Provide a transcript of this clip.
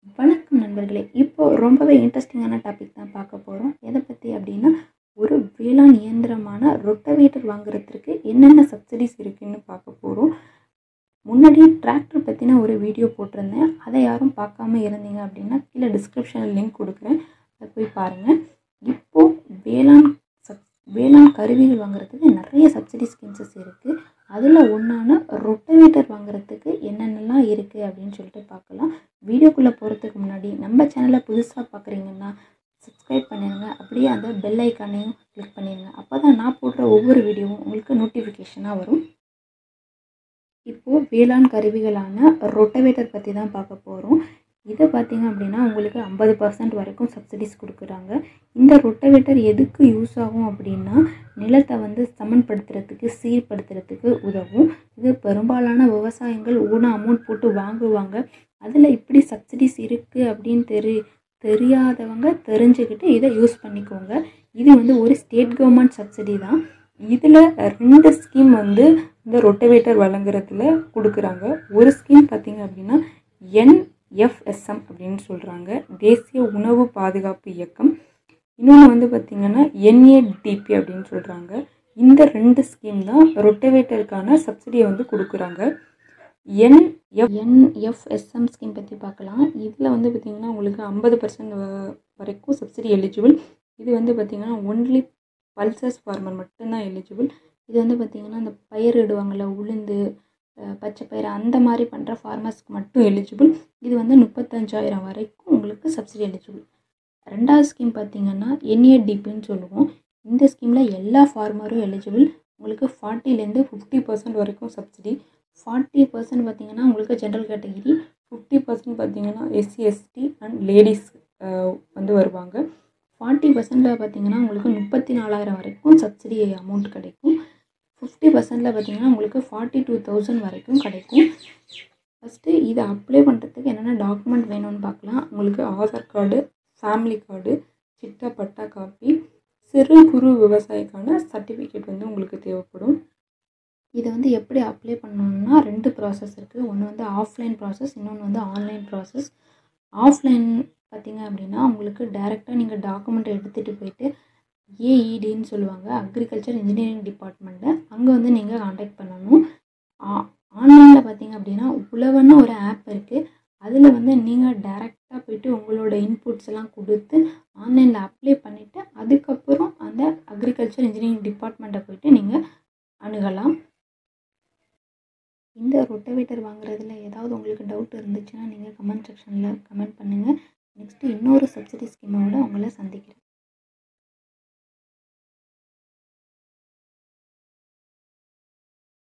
வணக்கம் நண்பர்களே இப்போ ரொம்பவே இன்ட்ரெஸ்டிங்கான டாபிக் தான் பார்க்க போகிறோம் எதை பற்றி அப்படின்னா ஒரு வேளாண் இயந்திரமான ரொட்டவேட்டர் வாங்குறதுக்கு என்னென்ன சப்சிடிஸ் இருக்குன்னு பார்க்க போகிறோம் முன்னாடி டிராக்டர் பற்றின ஒரு வீடியோ போட்டிருந்தேன் அதை யாரும் பார்க்காம இருந்தீங்க அப்படின்னா கீழே டிஸ்கிரிப்ஷனில் லிங்க் கொடுக்குறேன் அதை போய் பாருங்கள் இப்போது வேளாண் சப் வேளாண் கருவிகள் வாங்குறதுக்கு நிறைய சப்சிடி ஸ்கீம்ஸஸ் இருக்குது அதில் ஒன்றான ரொட்டவேட்டர் வாங்குறதுக்கு என்னென்னலாம் இருக்குது அப்படின்னு சொல்லிட்டு பார்க்கலாம் வீடியோக்குள்ளே போகிறதுக்கு முன்னாடி நம்ம சேனலை புதுசாக பார்க்குறீங்கன்னா சப்ஸ்கிரைப் பண்ணிடுங்க அப்படியே அந்த பெல் ஐக்கானையும் கிளிக் பண்ணிடுங்க அப்போ தான் நான் போடுற ஒவ்வொரு வீடியோவும் உங்களுக்கு நோட்டிஃபிகேஷனாக வரும் இப்போது வேளாண் கருவிகளான ரொட்டவேட்டர் பற்றி தான் பார்க்க போகிறோம் இதை பார்த்தீங்க அப்படின்னா உங்களுக்கு ஐம்பது பர்சன்ட் வரைக்கும் சப்சிடிஸ் கொடுக்குறாங்க இந்த ரொட்டவேட்டர் எதுக்கு யூஸ் ஆகும் அப்படின்னா நிலத்தை வந்து சமன்படுத்துறதுக்கு சீர்படுத்துறதுக்கு உதவும் இது பெரும்பாலான விவசாயிகள் ஓன அமௌண்ட் போட்டு வாங்குவாங்க அதில் இப்படி சப்சிடிஸ் இருக்குது அப்படின்னு தெரி தெரியாதவங்க தெரிஞ்சுக்கிட்டு இதை யூஸ் பண்ணிக்கோங்க இது வந்து ஒரு ஸ்டேட் கவர்மெண்ட் சப்சிடி தான் இதில் ரெண்டு ஸ்கீம் வந்து இந்த ரொட்டவேட்டர் வழங்குறதுல கொடுக்குறாங்க ஒரு ஸ்கீம் பார்த்தீங்க அப்படின்னா என்எஃப்எஸ்எம் அப்படின்னு சொல்கிறாங்க தேசிய உணவு பாதுகாப்பு இயக்கம் இன்னொன்று வந்து பார்த்திங்கன்னா என்ஏடிபி அப்படின்னு சொல்கிறாங்க இந்த ரெண்டு ஸ்கீம் தான் ரொட்டவேட்டருக்கான சப்சிடியை வந்து கொடுக்குறாங்க என்எஃப் என்எஃப்எஸ்எம் ஸ்கீம் பற்றி பார்க்கலாம் இதில் வந்து பார்த்திங்கன்னா உங்களுக்கு ஐம்பது பர்சன்ட் வரைக்கும் சப்சிடி எலிஜிபிள் இது வந்து பார்த்திங்கன்னா ஒன்லி பல்சஸ் ஃபார்மர் மட்டும்தான் எலிஜிபிள் இது வந்து பார்த்திங்கன்னா இந்த பயிரிடுவாங்கள்ல உளுந்து பச்சை பயிர் அந்த மாதிரி பண்ணுற ஃபார்மர்ஸ்க்கு மட்டும் எலிஜிபிள் இது வந்து முப்பத்தஞ்சாயிரம் வரைக்கும் உங்களுக்கு சப்சிடி எலிஜிபிள் ரெண்டாவது ஸ்கீம் பார்த்திங்கன்னா என்ஏடிபின்னு சொல்லுவோம் இந்த ஸ்கீமில் எல்லா ஃபார்மரும் எலிஜிபிள் உங்களுக்கு ஃபார்ட்டிலேருந்து ஃபிஃப்டி பர்சன்ட் வரைக்கும் சப்சிடி ஃபார்ட்டி பர்சன்ட் பார்த்திங்கன்னா உங்களுக்கு ஜென்ரல் கேட்டகிரி ஃபிஃப்டி பர்சன்ட் பார்த்திங்கன்னா எஸ்சி எஸ்டி அண்ட் லேடிஸ் வந்து வருவாங்க ஃபார்ட்டி பர்சன்டில் பார்த்திங்கன்னா உங்களுக்கு முப்பத்தி நாலாயிரம் வரைக்கும் சப்சிடி அமௌண்ட் கிடைக்கும் ஃபிஃப்டி பர்சன்டில் பார்த்திங்கன்னா உங்களுக்கு ஃபார்ட்டி டூ தௌசண்ட் வரைக்கும் கிடைக்கும் ஃபஸ்ட்டு இதை அப்ளை பண்ணுறதுக்கு என்னென்ன டாக்குமெண்ட் வேணும்னு பார்க்கலாம் உங்களுக்கு ஆதார் கார்டு ஃபேமிலி கார்டு சிட்டா பட்டா காப்பி சிறு குறு விவசாயிக்கான சர்டிஃபிகேட் வந்து உங்களுக்கு தேவைப்படும் இதை வந்து எப்படி அப்ளை பண்ணணும்னா ரெண்டு ப்ராசஸ் இருக்குது ஒன்று வந்து ஆஃப்லைன் ப்ராசஸ் இன்னொன்று வந்து ஆன்லைன் ப்ராசஸ் ஆஃப்லைன் பார்த்திங்க அப்படின்னா உங்களுக்கு டைரெக்டாக நீங்கள் டாக்குமெண்ட் எடுத்துகிட்டு போயிட்டு ஏஇடின்னு சொல்லுவாங்க அக்ரிகல்ச்சர் இன்ஜினியரிங் டிபார்ட்மெண்ட்டை அங்கே வந்து நீங்கள் காண்டாக்ட் பண்ணணும் ஆன்லைனில் பார்த்திங்க அப்படின்னா உழவன்னு ஒரு ஆப் இருக்குது அதில் வந்து நீங்கள் டைரெக்டாக போயிட்டு உங்களோட இன்புட்ஸ் எல்லாம் கொடுத்து ஆன்லைனில் அப்ளை பண்ணிவிட்டு அதுக்கப்புறம் அந்த அக்ரிகல்ச்சர் இன்ஜினியரிங் டிபார்ட்மெண்ட்டை போயிட்டு நீங்கள் அணுகலாம் இந்த ரொட்டவேட்டர் வாங்குறதுல ஏதாவது உங்களுக்கு டவுட் இருந்துச்சுன்னா நீங்கள் கமெண்ட் செக்ஷனில் கமெண்ட் பண்ணுங்கள் நெக்ஸ்ட்டு இன்னொரு சப்சிடி ஸ்கீமோட உங்களை சந்திக்கிறேன்